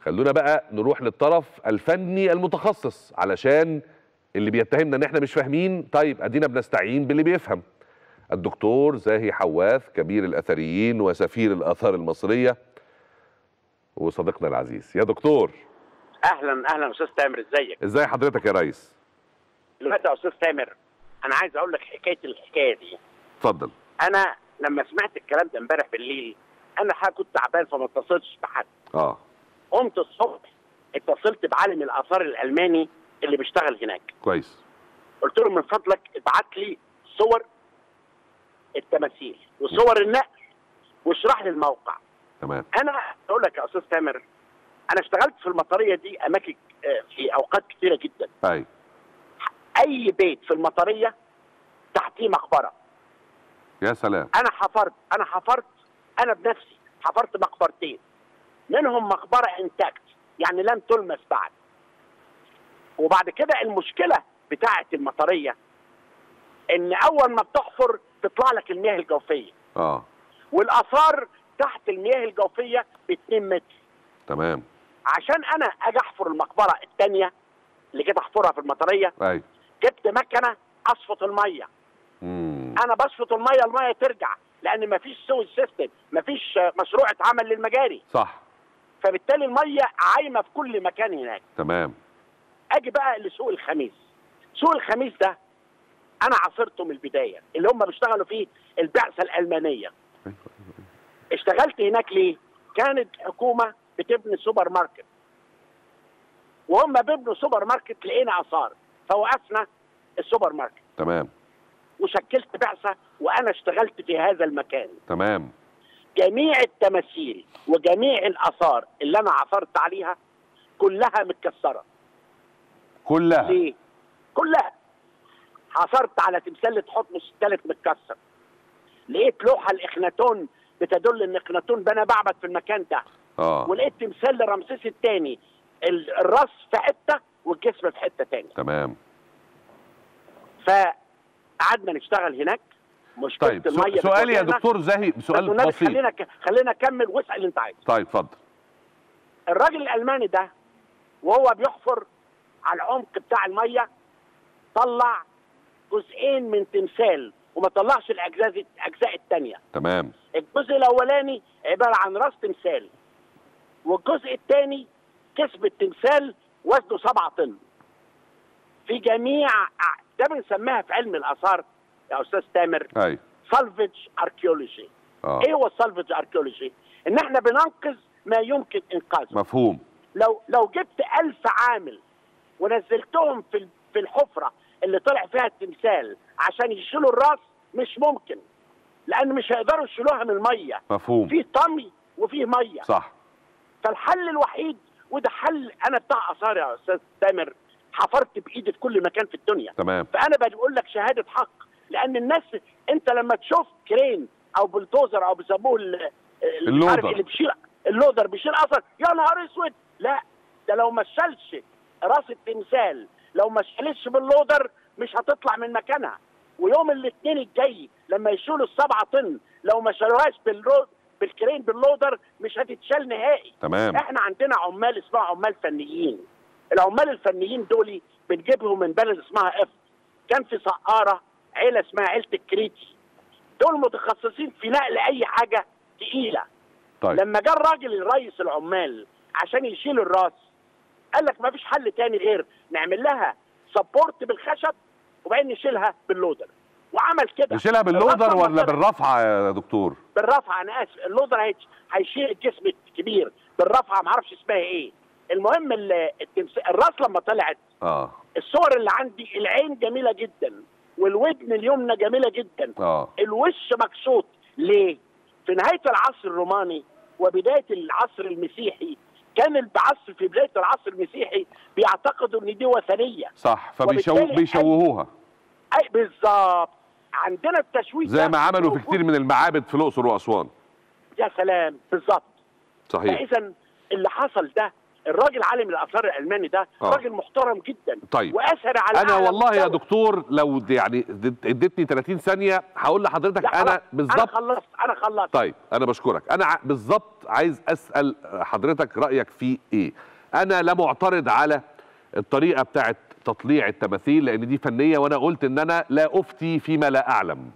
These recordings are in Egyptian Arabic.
خلونا بقى نروح للطرف الفني المتخصص علشان اللي بيتهمنا ان احنا مش فاهمين طيب ادينا بنستعين باللي بيفهم الدكتور زاهي حواث كبير الاثريين وسفير الاثار المصريه وصديقنا العزيز يا دكتور اهلا اهلا استاذ تامر ازيك ازاي حضرتك يا ريس دلوقتي يا استاذ تامر انا عايز اقول لك حكايه الحكايه دي اتفضل انا لما سمعت الكلام ده امبارح بالليل انا حاجة كنت تعبان فما اتصلتش بحد اه قمت الصبح اتصلت بعالم الاثار الالماني اللي بيشتغل هناك كويس قلت له من فضلك ابعت لي صور التماثيل وصور النقل واشرح لي الموقع تمام انا اقول لك يا استاذ تامر انا اشتغلت في المطريه دي اماكن آه، في اوقات كثيره جدا اي اي بيت في المطريه تحتيه مقبره يا سلام انا حفرت انا حفرت انا بنفسي حفرت مقبرتين منهم مقبره انتاكت يعني لم تلمس بعد وبعد كده المشكله بتاعه المطريه ان اول ما بتحفر تطلع لك المياه الجوفيه اه والاثار تحت المياه الجوفيه ب 2 متر تمام عشان انا اجي احفر المقبره الثانيه اللي جيت احفرها في المطريه اي جبت مكنه اصفط الميه امم انا بشفط الميه الميه ترجع لان مفيش سوي سيستم مفيش مشروع اتعمل للمجاري صح فبالتالي الميه عايمه في كل مكان هناك تمام اجي بقى لسوق الخميس سوق الخميس ده انا عاصرته من البدايه اللي هم بيشتغلوا فيه البعثه الالمانيه اشتغلت هناك ليه كانت حكومه بتبني سوبر ماركت وهم بيبنوا سوبر ماركت لقينا اثار فوقفنا السوبر ماركت تمام وشكلت بعثه وانا اشتغلت في هذا المكان تمام جميع التماثيل وجميع الاثار اللي انا عثرت عليها كلها متكسره كلها ليه؟ كلها عثرت على تمثال حتمس الثالث متكسر لقيت لوحه لاخناتون بتدل ان اخناتون بنى معبد في المكان ده اه ولقيت تمثال لرمسيس الثاني الراس في حته والجسم في حته تاني تمام فقعدنا نشتغل هناك مشكله طيب الميه سو- سؤالي يا بتواجهنا. دكتور زاهي بس سؤال والنبي بسيط خلينا ك... خلينا اكمل واسال اللي انت عايزه طيب اتفضل الراجل الالماني ده وهو بيحفر على العمق بتاع الميه طلع جزئين من تمثال وما طلعش الاجزاء الاجزاء الثانيه تمام الجزء الاولاني عباره عن راس تمثال والجزء الثاني كسب التمثال وزنه 7 طن في جميع ده بنسميها في علم الاثار يا استاذ تامر اي سالفج اركيولوجي اه ايه هو السالفج اركيولوجي ان احنا بننقذ ما يمكن انقاذه مفهوم لو لو جبت ألف عامل ونزلتهم في ال- في الحفرة اللي طلع فيها التمثال عشان يشيلوا الراس مش ممكن لأن مش هيقدروا يشيلوها من المية مفهوم في طمي وفي مية صح فالحل الوحيد وده حل أنا بتاع آثار يا أستاذ تامر حفرت بإيدي في كل مكان في الدنيا تمام فأنا بقول لك شهادة حق لأن الناس أنت لما تشوف كرين أو بلدوزر أو بيسموه ال- ال- مش عارف اللودر. اللي بيشيل اللودر بيشيل اثر يا نهار اسود لا ده لو ما شالش راس التمثال لو ما شالتش باللودر مش هتطلع من مكانها ويوم الاثنين الجاي لما يشيلوا السبعة طن لو ما شالوهاش بالرو بالكرين باللودر مش هتتشال نهائي تمام احنا عندنا عمال اسمها عمال فنيين العمال الفنيين دول بنجيبهم من بلد اسمها اف كان في سقاره عيله اسمها عيله الكريتي دول متخصصين في نقل اي حاجه تقيله طيب لما جه الراجل الرئيس العمال عشان يشيل الراس قال لك ما فيش حل تاني غير نعمل لها سبورت بالخشب وبعدين نشيلها باللودر وعمل كده نشيلها باللودر الرفعة ولا مثلاً- بالرفعه يا دكتور بالرفعه انا اسف اللودر هيش- هيشيل الجسم الكبير بالرفعه ما اعرفش اسمها ايه المهم ال- التمس... الراس لما طلعت اه الصور اللي عندي العين جميله جدا والودن اليمنى جميله جدا اه الوش مكشوط ليه؟ في نهايه العصر الروماني وبدايه العصر المسيحي كان العصر في بدايه العصر المسيحي بيعتقدوا ان دي وثنيه صح فبيشو وبالتالي بيشوهوها اي بالظبط عندنا التشويه زي ده ما عملوا في موجود. كتير من المعابد في الاقصر واسوان يا سلام بالظبط صحيح فاذا اللي حصل ده الراجل عالم الاثار الالماني ده آه. راجل محترم جدا طيب. واثر على انا أعلى والله يا مستوى. دكتور لو د- يعني اد- اديتني 30 ثانيه هقول لحضرتك لا، خلاص. انا انا بالظبط خلصت انا خلصت طيب انا بشكرك انا ع- بالظبط عايز اسال حضرتك رايك في ايه انا لا معترض على الطريقه بتاعت تطليع التماثيل لان دي فنيه وانا قلت ان انا لا افتي فيما لا اعلم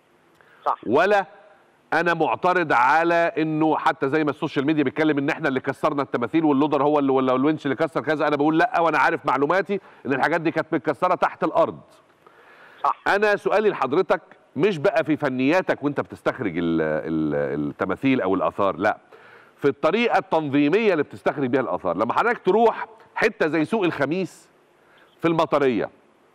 صح ولا انا معترض على انه حتى زي ما السوشيال ميديا بيتكلم ان احنا اللي كسرنا التماثيل واللودر هو اللي ولا الونش اللي كسر كذا انا بقول لا وانا عارف معلوماتي ان الحاجات دي كانت متكسره تحت الارض صح انا سؤالي لحضرتك مش بقى في فنياتك وانت بتستخرج ال ال التماثيل او الاثار لا في الطريقه التنظيميه اللي بتستخرج بيها الاثار لما حضرتك تروح حته زي سوق الخميس في المطريه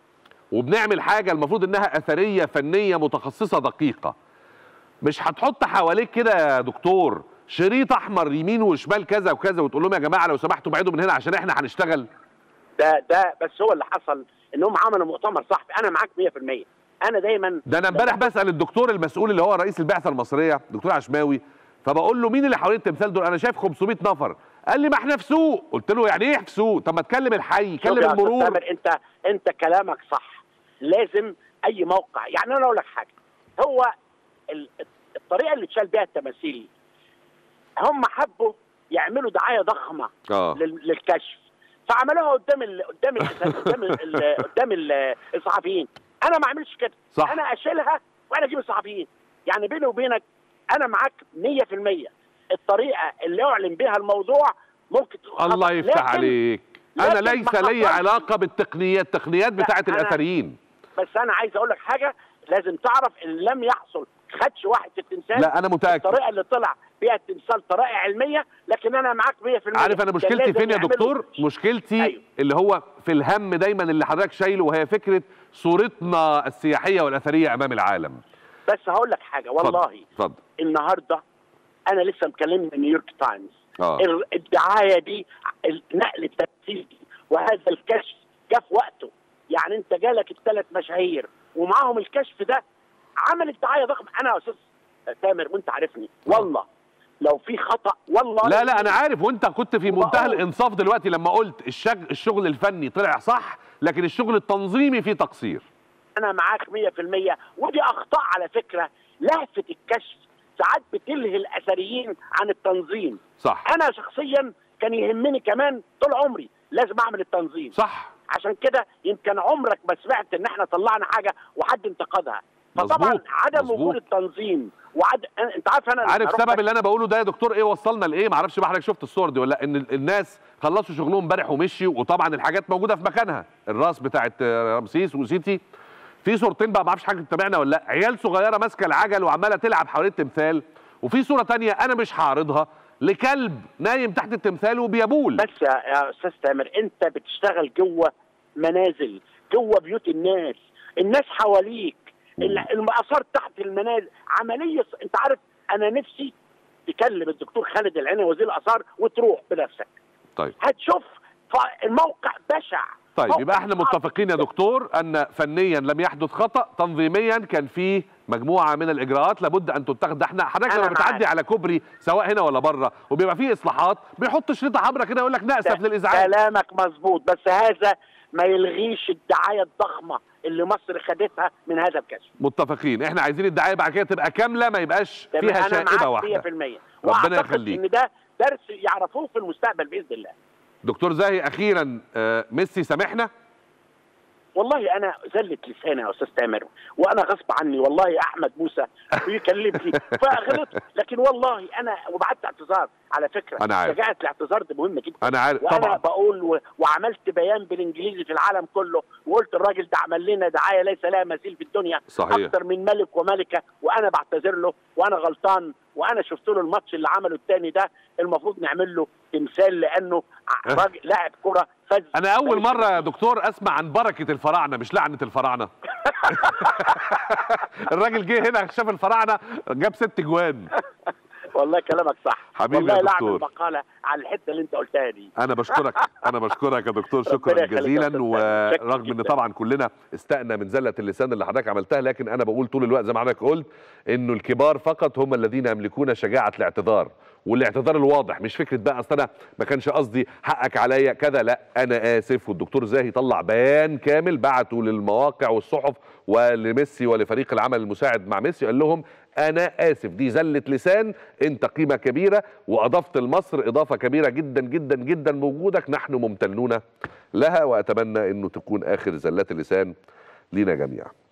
وبنعمل حاجه المفروض انها اثريه فنيه متخصصه دقيقه مش هتحط حواليك كده يا دكتور شريط احمر يمين وشمال كذا وكذا وتقول لهم يا جماعه لو سمحتوا ابعدوا من هنا عشان احنا هنشتغل ده ده بس هو اللي حصل ان هم عملوا مؤتمر صحفي انا معاك 100% انا دايما ده انا امبارح بسال الدكتور المسؤول اللي هو رئيس البعثه المصريه دكتور عشماوي فبقول له مين اللي حوالين التمثال دول انا شايف 500 نفر قال لي ما احنا في سوق قلت له يعني ايه في سوق طب ما تكلم الحي شوف يا كلم أستاذ المرور تامر انت انت كلامك صح لازم اي موقع يعني انا اقول لك حاجه هو ال- الطريقه اللي اتشال بيها التماثيل هم حبوا يعملوا دعايه ضخمه اه لل- للكشف فعملوها قدام ال قدام ال قدام ال قدام ال الصحفيين انا ما اعملش كده صح. انا اشيلها وانا اجيب الصحفيين يعني بيني وبينك انا معاك 100% الطريقه اللي اعلن بها الموضوع ممكن تكون الله خطأ. يفتح لكن- عليك انا لكن ليس ما لي حصلش. علاقه بالتقنيات التقنيات لا، بتاعت أنا- الاثريين بس انا عايز اقول لك حاجه لازم تعرف ان لم يحصل خدش واحد في التمثال لا انا متاكد الطريقه اللي طلع بيها التمثال طريقه علميه لكن انا معاك 100% عارف انا كان مشكلتي لازم فين يا يعملوا- دكتور مشكلتي أيوه. اللي هو في الهم دايما اللي حضرتك شايله وهي فكره صورتنا السياحيه والاثريه امام العالم بس هقول لك حاجه والله اتفضل النهارده انا لسه مكلمني من نيويورك تايمز اه ال- الدعايه دي نقل التمثيل دي وهذا الكشف جه في وقته يعني انت جالك الثلاث مشاهير ومعاهم الكشف ده عملت دعايه ضخمه انا يا استاذ تامر وانت عارفني والله لو في خطا والله لا لا انا عارف وانت كنت في منتهى وبقول- الانصاف دلوقتي لما قلت الشغل الشغل الفني طلع صح لكن الشغل التنظيمي فيه تقصير انا معاك 100% ودي اخطاء على فكره لهفه الكشف ساعات بتلهي الاثريين عن التنظيم صح انا شخصيا كان يهمني كمان طول عمري لازم اعمل التنظيم صح عشان كده يمكن عمرك ما سمعت ان احنا طلعنا حاجه وحد انتقدها فطبعا مظبوط، عدم مظبوط. وجود التنظيم وعد انت عارف انا عارف هروح سبب بس- اللي انا بقوله ده يا دكتور ايه وصلنا لايه معرفش بقى حضرتك شفت الصور دي ولا لأ، ان ال- الناس خلصوا شغلهم امبارح ومشيوا وطبعا الحاجات موجوده في مكانها الراس بتاعت آه، رمسيس وسيتي في صورتين بقى معرفش حاجه تتابعنا ولا لا عيال صغيره ماسكه العجل وعماله تلعب حوالين التمثال وفي صوره تانية انا مش هعرضها لكلب نايم تحت التمثال وبيبول بس يا, يا استاذ تامر انت بتشتغل جوه منازل جوه بيوت الناس الناس حواليك ال- المقاصات تحت المنازل عمليه ص- انت عارف انا نفسي تكلم الدكتور خالد العيني وزير الاثار وتروح بنفسك طيب هتشوف ف- الموقع بشع طيب موقع يبقى احنا صعب متفقين يا جداً. دكتور ان فنيا لم يحدث خطا تنظيميا كان في مجموعه من الاجراءات لابد ان تتخذ ده احنا حضرتك أنا لما بتعدي معاك. على كوبري سواء هنا ولا بره وبيبقى فيه اصلاحات بيحط شريطه حمراء كده يقول لك ناسف ده للازعاج كلامك مظبوط بس هذا ما يلغيش الدعايه الضخمه اللي مصر خدتها من هذا الكشف متفقين احنا عايزين الدعايه بعد كده تبقى كامله ما يبقاش تمام؟ فيها انا شائبه معاك واحده 100% ربنا واعتقد يخليك. ان ده درس يعرفوه في المستقبل باذن الله دكتور زاهي اخيرا آه، ميسي سامحنا والله انا زلت لساني يا استاذ تامر وانا غصب عني والله احمد موسى بيكلمني فغلطت لكن والله انا وبعت اعتذار على فكره أنا عارف. شجاعه الاعتذار دي مهمه جدا انا عارف وانا طبعا بقول و... وعملت بيان بالانجليزي في العالم كله وقلت الراجل ده عمل لنا دعايه ليس لها مثيل في الدنيا صحيح. اكتر من ملك وملكه وانا بعتذر له وانا غلطان وانا شفت له الماتش اللي عمله التاني ده المفروض نعمل له تمثال لانه ع- راجل لاعب كره فاز انا اول مره يا دكتور اسمع عن بركه الفراعنه مش لعنه الفراعنه الراجل جه هنا شاف الفراعنه جاب ست جوان والله كلامك صح حبيبي والله يا لا دكتور. اعمل مقاله على الحته اللي انت قلتها دي انا بشكرك انا بشكرك يا دكتور ربنا شكرا يخليك يا جزيلا أستاذ سامي. شكراً ورغم ان جداً. طبعا كلنا استأنا من زله اللسان اللي حضرتك عملتها لكن انا بقول طول الوقت زي ما حضرتك قلت انه الكبار فقط هم الذين يملكون شجاعه الاعتذار والاعتذار الواضح مش فكره بقى اصل انا ما كانش قصدي حقك عليا كذا لا انا اسف والدكتور زاهي طلع بيان كامل بعته للمواقع والصحف ولميسي ولفريق العمل المساعد مع ميسي قال لهم انا اسف دي زله لسان انت قيمه كبيره واضفت لمصر اضافه كبيره جدا جدا جدا بوجودك نحن ممتنون لها واتمنى انه تكون اخر زلات اللسان لينا جميعا